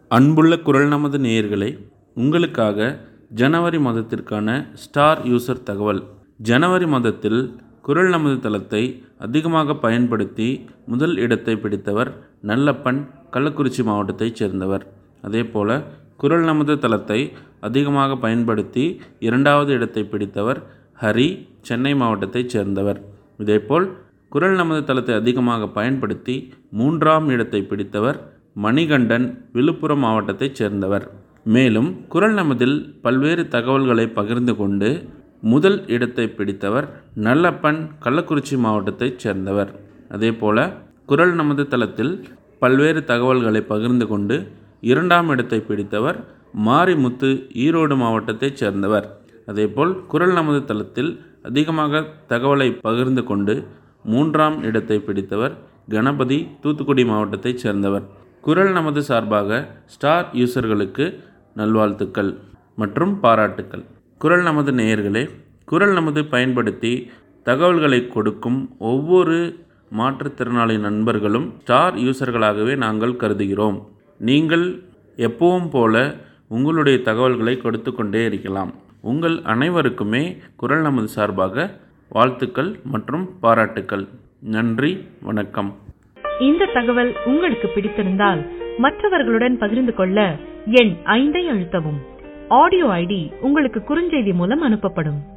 அன்புள்ள குரல் நமது நேயர்களே உங்களுக்காக ஜனவரி மாதத்திற்கான ஸ்டார் யூசர் தகவல் ஜனவரி மாதத்தில் குரல் நமது தளத்தை அதிகமாக பயன்படுத்தி முதல் இடத்தை பிடித்தவர் நல்லப்பன் கள்ளக்குறிச்சி மாவட்டத்தைச் சேர்ந்தவர் அதேபோல குரல் நமது தளத்தை அதிகமாக பயன்படுத்தி இரண்டாவது இடத்தை பிடித்தவர் ஹரி சென்னை மாவட்டத்தைச் சேர்ந்தவர் இதேபோல் குரல் நமது தளத்தை அதிகமாக பயன்படுத்தி மூன்றாம் இடத்தை பிடித்தவர் மணிகண்டன் விழுப்புரம் மாவட்டத்தைச் சேர்ந்தவர் மேலும் குரல் நமதில் பல்வேறு தகவல்களை பகிர்ந்து கொண்டு முதல் இடத்தை பிடித்தவர் நல்லப்பன் கள்ளக்குறிச்சி மாவட்டத்தைச் சேர்ந்தவர் அதேபோல குரல் நமது தளத்தில் பல்வேறு தகவல்களை பகிர்ந்து கொண்டு இரண்டாம் இடத்தை பிடித்தவர் மாரிமுத்து ஈரோடு மாவட்டத்தைச் சேர்ந்தவர் அதேபோல் குரல் நமது தளத்தில் அதிகமாக தகவலை பகிர்ந்து கொண்டு மூன்றாம் இடத்தை பிடித்தவர் கணபதி தூத்துக்குடி மாவட்டத்தைச் சேர்ந்தவர் குரல் நமது சார்பாக ஸ்டார் யூசர்களுக்கு நல்வாழ்த்துக்கள் மற்றும் பாராட்டுக்கள் குரல் நமது நேயர்களே குரல் நமது பயன்படுத்தி தகவல்களை கொடுக்கும் ஒவ்வொரு மாற்றுத்திறனாளி நண்பர்களும் ஸ்டார் யூசர்களாகவே நாங்கள் கருதுகிறோம் நீங்கள் எப்பவும் போல உங்களுடைய தகவல்களை கொடுத்து கொண்டே இருக்கலாம் உங்கள் அனைவருக்குமே குரல் நமது சார்பாக வாழ்த்துக்கள் மற்றும் பாராட்டுக்கள் நன்றி வணக்கம் இந்த தகவல் உங்களுக்கு பிடித்திருந்தால் மற்றவர்களுடன் பகிர்ந்து கொள்ள எண் ஐந்தை அழுத்தவும் ஆடியோ ஐடி உங்களுக்கு குறுஞ்செய்தி மூலம் அனுப்பப்படும்